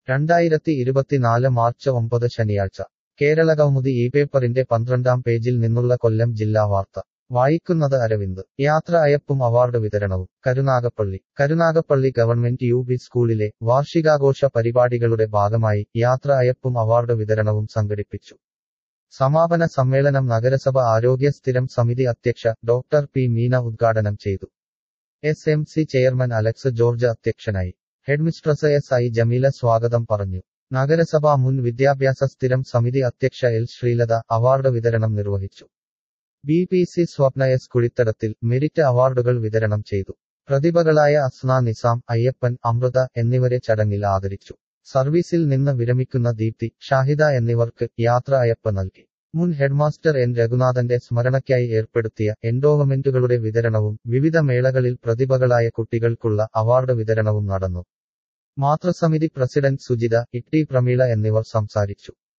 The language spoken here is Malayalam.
രണ്ടായിരത്തി ഇരുപത്തിനാല് മാർച്ച് ഒമ്പത് ശനിയാഴ്ച കേരളകൗമുദി ഈ പേപ്പറിന്റെ പന്ത്രണ്ടാം പേജിൽ നിന്നുള്ള കൊല്ലം ജില്ലാ വാർത്ത വായിക്കുന്നത് അരവിന്ദ് യാത്ര അയപ്പും അവാർഡ് വിതരണവും Karunagappally Karunagappally government U P സ്കൂളിലെ വാർഷികാഘോഷ പരിപാടികളുടെ ഭാഗമായി യാത്ര അയപ്പും അവാർഡ് വിതരണവും സംഘടിപ്പിച്ചു സമാപന സമ്മേളനം നഗരസഭ ആരോഗ്യ സ്ഥിരം സമിതി അധ്യക്ഷ ഡോക്ടർ പി മീന ഉദ്ഘാടനം ചെയ്തു S M C chairman Alex George അധ്യക്ഷനായി ഹെഡ്മിസ്ട്രസ് എസ് ഐ ജമീല സ്വാഗതം പറഞ്ഞു നഗരസഭാ മുൻ വിദ്യാഭ്യാസ സ്ഥിരം സമിതി അധ്യക്ഷ എൽ ശ്രീലത അവാർഡ് വിതരണം നിർവഹിച്ചു B P C Swapna S കുഴിത്തടത്തിൽ മെരിറ്റ് അവാർഡുകൾ വിതരണം ചെയ്തു പ്രതിഭകളായ അസ്ന നിസാം അയ്യപ്പൻ അമൃത എന്നിവരെ ചടങ്ങിൽ ആദരിച്ചു സർവീസിൽ നിന്ന് വിരമിക്കുന്ന ദീപ്തി ഷാഹിദ എന്നിവർക്ക് യാത്ര അയപ്പ് നൽകി മുൻ ഹെഡ്മാസ്റ്റർ എൻ രഘുനാഥന്റെ സ്മരണയ്ക്കായി ഏർപ്പെടുത്തിയ എൻഡോവമെന്റുകളുടെ വിതരണവും വിവിധ മേളകളിൽ പ്രതിഭകളായ കുട്ടികൾക്കുള്ള അവാർഡ് വിതരണവും നടന്നു മാതൃസമിതി പ്രസിഡന്റ് സുജിത ഇട്ടി പ്രമീള എന്നിവർ സംസാരിച്ചു